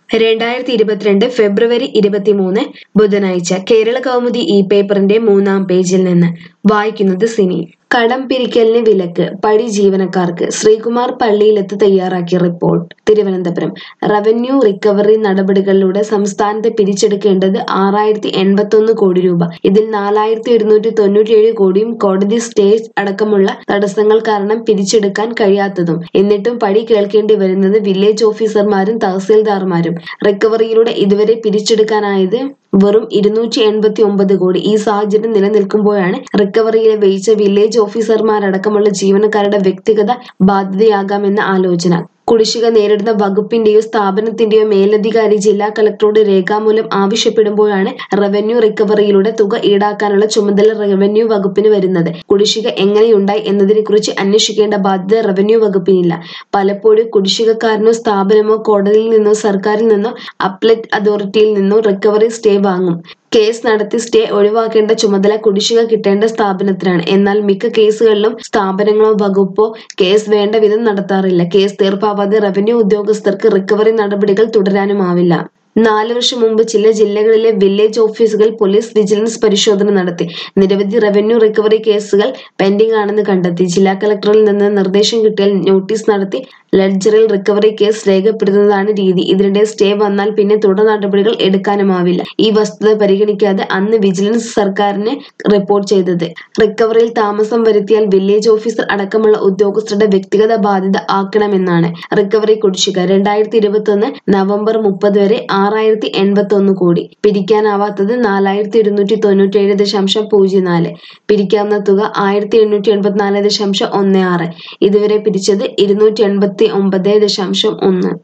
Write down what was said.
രണ്ടായിരത്തി ഇരുപത്തിരണ്ട് ഫെബ്രുവരി ഇരുപത്തിമൂന്ന് ബുധനാഴ്ച കേരള കൗമുദി ഈ പേപ്പറിന്റെ മൂന്നാം പേജിൽ നിന്ന് വായിക്കുന്നത് സിനി കടം പിരിക്കലിന് വിലക്ക് പടി ജീവനക്കാർക്ക് ശ്രീകുമാർ പള്ളിയിലെത്ത് തയ്യാറാക്കിയ റിപ്പോർട്ട് തിരുവനന്തപുരം റവന്യൂ റിക്കവറി നടപടികളിലൂടെ സംസ്ഥാനത്ത് പിരിച്ചെടുക്കേണ്ടത് ആറായിരത്തി എൺപത്തൊന്ന് കോടി രൂപ ഇതിൽ നാലായിരത്തി ഒരുന്നൂറ്റി തൊണ്ണൂറ്റിയേഴ് കോടിയും കോടതി സ്റ്റേ അടക്കമുള്ള തടസ്സങ്ങൾ കാരണം പിരിച്ചെടുക്കാൻ കഴിയാത്തതും എന്നിട്ടും പടി കേൾക്കേണ്ടി വരുന്നത് വില്ലേജ് ഓഫീസർമാരും തഹസീൽദാർമാരും റിക്കവറിയിലൂടെ ഇതുവരെ പിരിച്ചെടുക്കാനായത് വെറും ഇരുന്നൂറ്റി എൺപത്തി ഒമ്പത് കോടി ഈ സാഹചര്യം നിലനിൽക്കുമ്പോഴാണ് റിക്കവറിയിലെ വീഴ്ച വില്ലേജ് ഓഫീസർമാരടക്കമുള്ള ജീവനക്കാരുടെ വ്യക്തിഗത ബാധ്യതയാകാമെന്ന ആലോചന കുടിശ്ശിക നേരിടുന്ന വകുപ്പിന്റെയോ സ്ഥാപനത്തിന്റെയോ മേലധികാരി ജില്ലാ കളക്ടറോട് രേഖാമൂലം ആവശ്യപ്പെടുമ്പോഴാണ് റവന്യൂ റിക്കവറിയിലൂടെ തുക ഈടാക്കാനുള്ള ചുമതല റവന്യൂ വകുപ്പിന് വരുന്നത് കുടിശ്ശിക എങ്ങനെയുണ്ടായി എന്നതിനെക്കുറിച്ച് അന്വേഷിക്കേണ്ട ബാധ്യത റവന്യൂ വകുപ്പിനില്ല പലപ്പോഴും കുടിശ്ശികക്കാരനോ സ്ഥാപനമോ കോടതിയിൽ നിന്നോ സർക്കാരിൽ നിന്നോ അപ്ലറ്റ് അതോറിറ്റിയിൽ നിന്നോ റിക്കവറി സ്റ്റേ വാങ്ങും കേസ് നടത്തി സ്റ്റേ ഒഴിവാക്കേണ്ട ചുമതല കുടിശ്ശിക കിട്ടേണ്ട സ്ഥാപനത്തിനാണ് എന്നാൽ മിക്ക കേസുകളിലും സ്ഥാപനങ്ങളോ വകുപ്പോ കേസ് വേണ്ട വിധം നടത്താറില്ല കേസ് തീർപ്പാവാതെ റവന്യൂ ഉദ്യോഗസ്ഥർക്ക് റിക്കവറി നടപടികൾ തുടരാനുമാവില്ല നാല് വർഷം മുമ്പ് ചില ജില്ലകളിലെ വില്ലേജ് ഓഫീസുകൾ പോലീസ് വിജിലൻസ് പരിശോധന നടത്തി നിരവധി റവന്യൂ റിക്കവറി കേസുകൾ പെൻഡിംഗ് ആണെന്ന് കണ്ടെത്തി ജില്ലാ കളക്ടറിൽ നിന്ന് നിർദ്ദേശം കിട്ടിയാൽ നോട്ടീസ് നടത്തി ലെഡ്ജറിൽ റിക്കവറി കേസ് രേഖപ്പെടുത്തുന്നതാണ് രീതി ഇതിനിടെ സ്റ്റേ വന്നാൽ പിന്നെ തുടർ നടപടികൾ എടുക്കാനുമാവില്ല ഈ വസ്തുത പരിഗണിക്കാതെ അന്ന് വിജിലൻസ് സർക്കാരിന് റിപ്പോർട്ട് ചെയ്തത് റിക്കവറിയിൽ താമസം വരുത്തിയാൽ വില്ലേജ് ഓഫീസർ അടക്കമുള്ള ഉദ്യോഗസ്ഥരുടെ വ്യക്തിഗത ബാധ്യത ആക്കണമെന്നാണ് റിക്കവറി കുടിശ്ശിക രണ്ടായിരത്തി ഇരുപത്തി ഒന്ന് നവംബർ മുപ്പത് വരെ ആറായിരത്തി എൺപത്തി ഒന്ന് കോടി പിരിക്കാനാവാത്തത് നാലായിരത്തി ഒരുന്നൂറ്റി തൊണ്ണൂറ്റി ഏഴ് ദശാംശം പൂജ്യം നാല് പിരിക്കാവുന്ന തുക ആയിരത്തി എണ്ണൂറ്റി എൺപത്തിനാല് ദശാംശം ഒന്ന് ആറ് ഇതുവരെ പിരിച്ചത് ഇരുന്നൂറ്റി എൺപത്തി ഒമ്പത് ദശാംശം ഒന്ന്